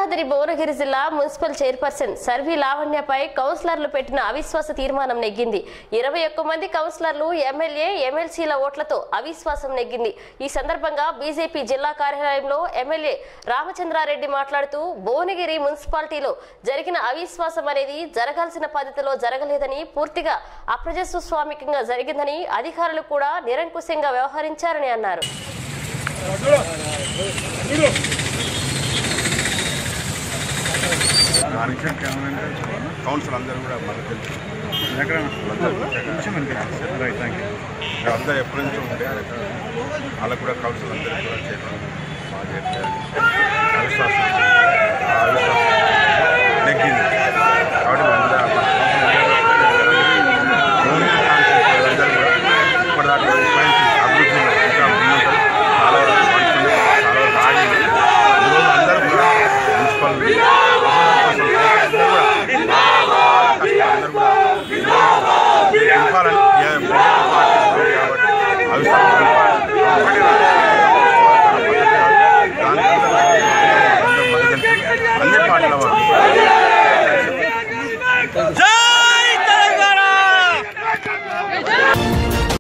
భద్రాద్రి భువనగిరి జిల్లా municipal chairperson సర్వి లావణ్యపై కౌన్సిలర్లు పెట్టిన అవిశ్వాస తీర్మానం నెగ్గింది ఇరవై ఒక్క మంది కౌన్సిలర్లు ఎమ్మెల్యే ఎమ్మెల్సీల ఓట్లతో అవిశ్వాసం నెగ్గింది ఈ సందర్భంగా బీజేపీ జిల్లా కార్యాలయంలో ఎమ్మెల్యే రామచంద్రారెడ్డి మాట్లాడుతూ భువనగిరి మున్సిపాలిటీలో జరిగిన అవిశ్వాసం అనేది జరగాల్సిన పద్ధతిలో జరగలేదని పూర్తిగా అప్రజాస్వామికంగా జరిగిందని అధికారులు కూడా నిరంకుశంగా వ్యవహరించారని అన్నారు కౌన్సిల్ అందరూ కూడా మనకు తెలుసు ఎక్కడ కొంచెం వెనక్కి రైట్ థ్యాంక్ యూ అందరూ ఎప్పటి నుంచో ఉండే వాళ్ళకు కూడా కౌన్సిల్ అందరూ కూడా చేయడం బాగా చేశారు. అవిశ్వాసం ఆ అవిశ్వాసం నెగ్గింది కాబట్టి మనందరూ మన కౌన్సిల్ అందరూ కూడా ఇప్పటిదాకా ఉపయోగించి అభివృద్ధి ఇంకా ఉన్నంత చాలా వరకు పడుతుంది చాలా వరకు ఆగింది ఈరోజు అందరూ కూడా మున్సిపల్ అందరూ కూడా అందరూ కూడా నింపాలని ఏ- ప్రభుత్వ పార్టీ ఉంది కాబట్టి అవిశ్వాసం నింపాలి. ఒకటి